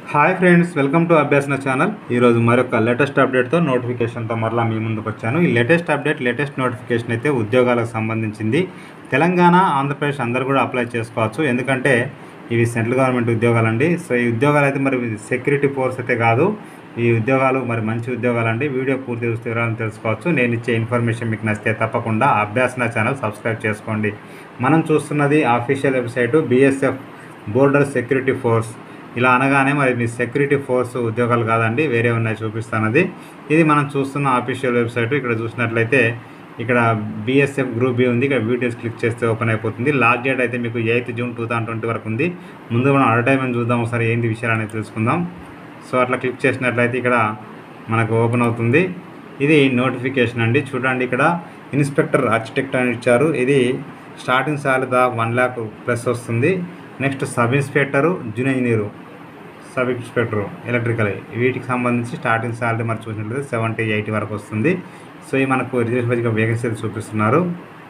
hi friends welcome to Abhyasana channel ఈరోజు మరొక latest అప్డేట్తో నోటిఫికేషన్తో మరలా మీ ముందుకు వచ్చాను ఈ లేటెస్ట్ అప్డేట్ లేటెస్ట్ నోటిఫికేషన్ అయితే ఉద్యోగాలకు సంబంధించింది తెలంగాణ ఆంధ్రప్రదేశ్ అందరూ కూడా అప్లై చేసుకోవచ్చు ఎందుకంటే ఇవి సెంట్రల్ గవర్నమెంట్ ఉద్యోగాలండి సో ఈ ఉద్యోగాలు అయితే మరి సెక్యూరిటీ ఫోర్స్ అయితే కాదు ఈ ఉద్యోగాలు మరి మంచి ఉద్యోగాలు అండి వీడియో పూర్తి చూస్తే వివరాలను తెలుసుకోవచ్చు నేను ఇచ్చే ఇన్ఫర్మేషన్ మీకు నచ్చితే తప్పకుండా అభ్యాసన ఛానల్ సబ్స్క్రైబ్ చేసుకోండి మనం చూస్తున్నది official website BSF border security force ఇలా అనగానే మరి మీ సెక్యూరిటీ ఫోర్స్ ఉద్యోగాలు కాదండి వేరే ఉన్నాయి చూపిస్తానది ఇది మనం చూస్తున్న ఆఫీషియల్ వెబ్సైట్ ఇక్కడ చూసినట్లయితే ఇక్కడ బీఎస్ఎఫ్ గ్రూప్ బి ఉంది ఇక్కడ వీడియోస్ క్లిక్ చేస్తే ఓపెన్ అయిపోతుంది లాస్ట్ డేట్ అయితే మీకు eighth June two thousand twenty వరకు ఉంది ముందు మనం అడ్వర్టైజ్మెంట్ చూద్దాం ఒకసారి ఏంటి విషయాలు అనేది తెలుసుకుందాం సో అట్లా క్లిక్ చేసినట్లయితే ఇక్కడ మనకు ఓపెన్ అవుతుంది ఇది నోటిఫికేషన్ అండి చూడండి ఇక్కడ ఇన్స్పెక్టర్ ఆర్కిటెక్ట్ అని ఇచ్చారు ఇది స్టార్టింగ్ సాలరీ దా వన్ ల్యాక్ ప్లస్ వస్తుంది next sub inspector junior engineer sub inspector electrical వీటికి సంబంధించి స్టార్టింగ్ సాలరీ మరి చూసినట్లయితే సెవెంటీ ఎయిటీ వరకు వస్తుంది సో ఈ మనకు రిజర్వేషన్ వైజ్గా వేకెన్సీలు చూపిస్తున్నారు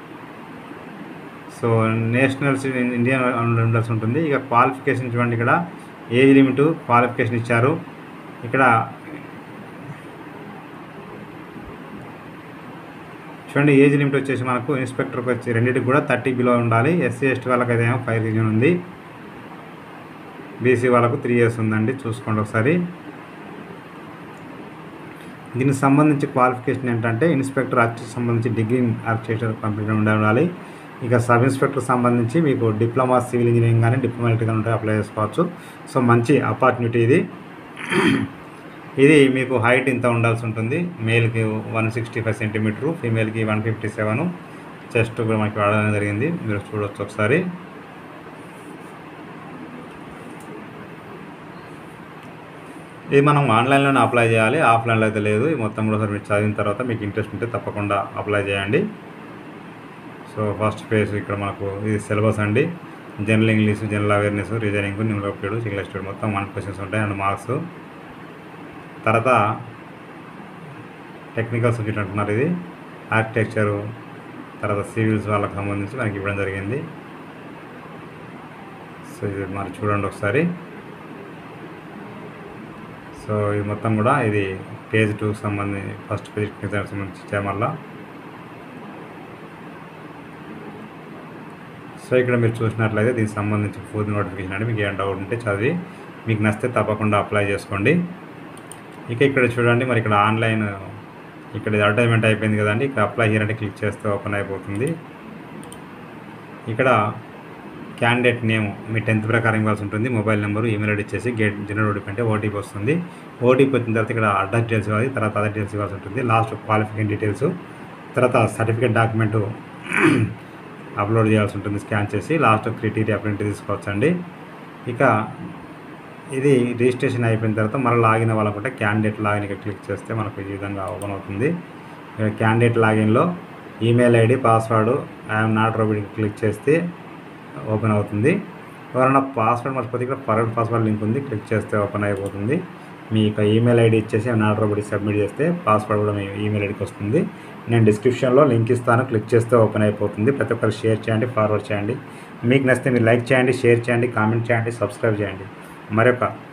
సో నేషనల్ ఇండియన్ ఉండాల్సి ఉంటుంది ఇక క్వాలిఫికేషన్ చూడండి ఇక్కడ ఏజ్ లిమిట్ క్వాలిఫికేషన్ ఇచ్చారు ఇక్కడ చూడండి ఏజ్ లిమిట్ వచ్చేసి మనకు ఇన్స్పెక్టర్కి వచ్చి రెండింటికి కూడా థర్టీ బిలో ఉండాలి ఎస్సీ ఎస్టీ వాళ్ళకి అయితే ఏమో ఫైవ్ రీజన్ ఉంది బీసీ వాళ్ళకు త్రీ ఇయర్స్ ఉందండి చూసుకోండి ఒకసారి దీనికి సంబంధించి క్వాలిఫికేషన్ ఏంటంటే ఇన్స్పెక్టర్ ఆర్కిటెక్ట్ సంబంధించి డిగ్రీ ఆర్కిటెక్చర్ కంప్లీట్ ఉండాలి ఇక సబ్ ఇన్స్పెక్టర్ సంబంధించి మీకు డిప్లొమా సివిల్ ఇంజనీరింగ్ కానీ డిప్లొమా ఎలక్ట్రికల్ ఉంటే అప్లై చేసుకోవచ్చు సో మంచి ఆపర్చునిటీ ఇది ఇది మీకు హైట్ ఇంత ఉండాల్సి ఉంటుంది మేల్కి వన్ సిక్స్టీ ఫైవ్ సెంటీమీటరు ఫీమేల్కి వన్ ఫిఫ్టీ సెవెన్ చెస్ట్ కూడా మనకి వాడడం జరిగింది మీరు చూడవచ్చు ఒకసారి ఇది మనం ఆన్లైన్లోనే అప్లై చేయాలి ఆఫ్లైన్లో అయితే లేదు ఇది మొత్తం కూడా ఒకసారి మీరు చదివిన తర్వాత మీకు ఇంట్రెస్ట్ ఉంటే తప్పకుండా అప్లై చేయండి సో ఫస్ట్ పేజ్ ఇక్కడ మనకు ఇది సిలబస్ అండి general English general awareness reasoning న్యూరోపీడ్ సింగిల్ స్టూడ్ మొత్తం వన్ క్వశ్చన్స్ ఉంటాయి అండ్ మార్క్స్ తర్వాత టెక్నికల్ సబ్జెక్ట్ అంటున్నారు ఇది ఆర్కిటెక్చరు తర్వాత సివిల్స్ వాళ్ళకి సంబంధించి మనకి ఇవ్వడం జరిగింది సో ఇది మరి చూడండి ఒకసారి సో ఇది మొత్తం కూడా ఇది పేజ్ టూకి సంబంధించి ఫస్ట్ పేజ్ సంబంధించి ఇచ్చారు మళ్ళా సో ఇక్కడ మీరు చూసినట్లయితే దీనికి సంబంధించి పూర్తి నోటిఫికేషన్ అంటే మీకు ఏం డౌట్ ఉంటే చదివి మీకు నచ్చితే తప్పకుండా అప్లై చేసుకోండి ఇక ఇక్కడ చూడండి మరి ఇక్కడ ఆన్లైన్ ఇక్కడ అడ్వర్టైజ్మెంట్ అయిపోయింది కదండి ఇక్కడ అప్లై హియర్ అంటే క్లిక్ చేస్తే ఓపెన్ అయిపోతుంది ఇక్కడ క్యాండిడేట్ నేమ్ మీ టెన్త్ ప్రకారం ఇవ్వాల్సి ఉంటుంది మొబైల్ నెంబరు ఈమెయిల్ ఐడి ఇచ్చేసి గేట్ జనరల్ ఓటీపీ అంటే ఓటీపీ వస్తుంది ఓటీపీ వచ్చిన తర్వాత ఇక్కడ అడ్రస్ డీటెయిల్స్ ఇవ్వాలి తర్వాత అదర్ డీటెయిల్స్ ఇవ్వాల్సి ఉంటుంది లాస్ట్ క్వాలిఫికేషన్ డీటెయిల్స్ తర్వాత సర్టిఫికేట్ డాక్యుమెంట్ అప్లోడ్ చేయాల్సి ఉంటుంది స్కాన్ చేసి లాస్ట్ క్రిటీరియా ప్రింట్ తీసుకోవచ్చండి ఇక ఇది రిజిస్ట్రేషన్ అయిపోయిన తర్వాత మళ్ళీ లాగిన్ అవ్వాలనుకుంటే క్యాండిడేట్ లాగిన్ ఇక్కడ క్లిక్ చేస్తే మనకు ఈ విధంగా ఓపెన్ అవుతుంది ఇక్కడ క్యాండిడేట్ లాగిన్లో email ID password I'm not robot click చేస్తే ఓపెన్ అవుతుంది ఎవరైనా పాస్వర్డ్ మర్చిపోతే ఇక్కడ ఫర్వర్డ్ పాస్వర్డ్ లింక్ ఉంది క్లిక్ చేస్తే ఓపెన్ అయిపోతుంది మీ యొక్క ఈమెయిల్ ఐడి ఇచ్చేసి నాట్ రోబోటి సబ్మిట్ చేస్తే పాస్వర్డ్ కూడా మీ ఈమెయిల్ ఐడికి వస్తుంది నేను డిస్క్రిప్షన్లో లింక్ ఇస్తాను క్లిక్ చేస్తే ఓపెన్ అయిపోతుంది ప్రతి ఒక్కరు షేర్ చేయండి ఫార్వర్డ్ చేయండి మీకు నచ్చితే మీరు లైక్ చేయండి షేర్ చేయండి కామెంట్ చేయండి సబ్స్క్రైబ్ చేయండి మరొక